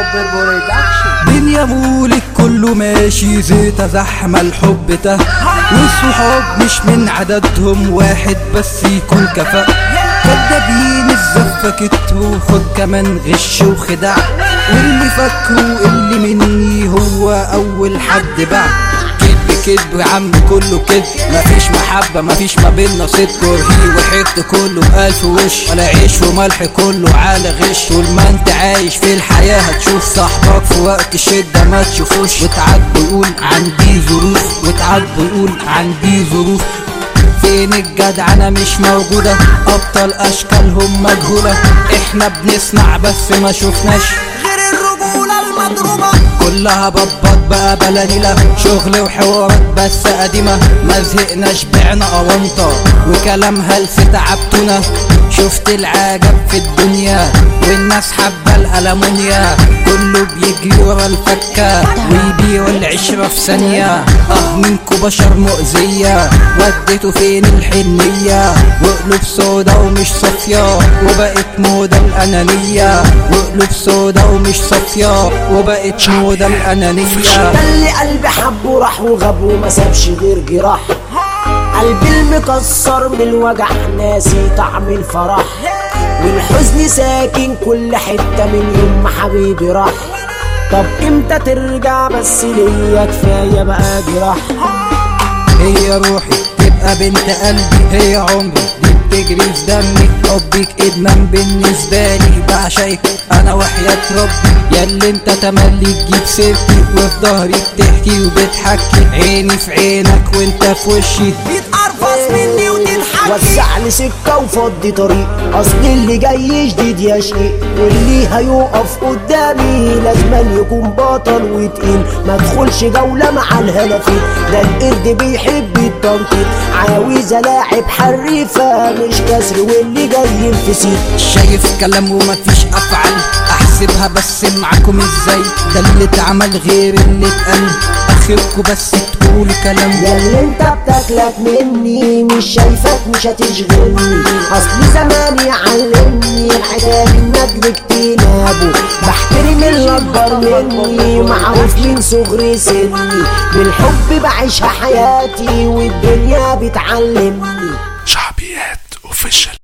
برودكشن دنيا مولك كله ماشي زيت زحمة الحب ده والصحاب مش من عددهم واحد بس يكون كفاء كدابين الزفة كترو خد كمان غش وخداع واللي فاكره اللي مني هو أول حد باع كذب كذب يا عم كله كذب مفيش محبة مفيش ما بينا صدق ورهي وحقد كله بألف وش ولا عيش وملح كله على غش طول ما انت عايش في الحياة هتشوف صاحبك في وقت الشدة ما تشوفوش وتعد يقول عندي ظروف وتعد يقول عندي ظروف فين الجدع انا مش موجودة ابطال اشكالهم مجهولة احنا بنسمع بس ما شفناش غير الرجولة المضروبة كلها بطبط بقى بلانيلا شغل وحوارات بس قديمة ما زهقناش بعنا أونطة وكلام هلس تعبتنا شفت العجب في الدنيا والناس حابة الألمونيا كله بيجري ورا الفكة ويبيعوا العشرة في ثانية اه منكو بشر مؤذية وديتوا فين الحنية وقلوب سودا ومش صافية وبقت موضة الأنانية وقلوب سودا ومش صافية وبقت موضة الأنانية ده اللي قلبي حبه راح وغاب وما سابش غير جراح قلبي المكسر من الوجع ناسي طعم الفرح والحزن ساكن كل حتة من يوم ما حبيبي راح طب امتى ترجع بس ليا كفاية بقى جراح هي روحي تبقى بنت قلبي هي عمري دي بتجري في دمي حبك ادمان بالنسبة لي بعشقك انا وحياة ربي يا اللي انت تملي تجيب سيرتي وفي ظهري بتحكي وبتحكي عيني في عينك وانت في وشي بيتقرفص مني وتضحك وسع لي سكة وفضي طريق اصل اللي جاي جديد يا شقيق واللي هيقف قدامي لازم يكون بطل وتقيل ما ادخلش جولة مع الهلافيت ده القرد بيحب التنطيط عاوز الاعب حريفة مش كسر واللي جاي الفسيد شايف كلام ومفيش افعال احسبها بس معاكم ازاي ده اللي اتعمل غير اللي اتقال اخركوا بس تقولوا كلام يا اللي انت بتاكلك مني مش شايفك مش هتشغلني اصل زماني علمني العتاب الندل اجتنابه بحترم اللي اكبر مني معروف من صغر سني بالحب بعيشها حياتي والدنيا بتعلمني شعبيات اوفيشال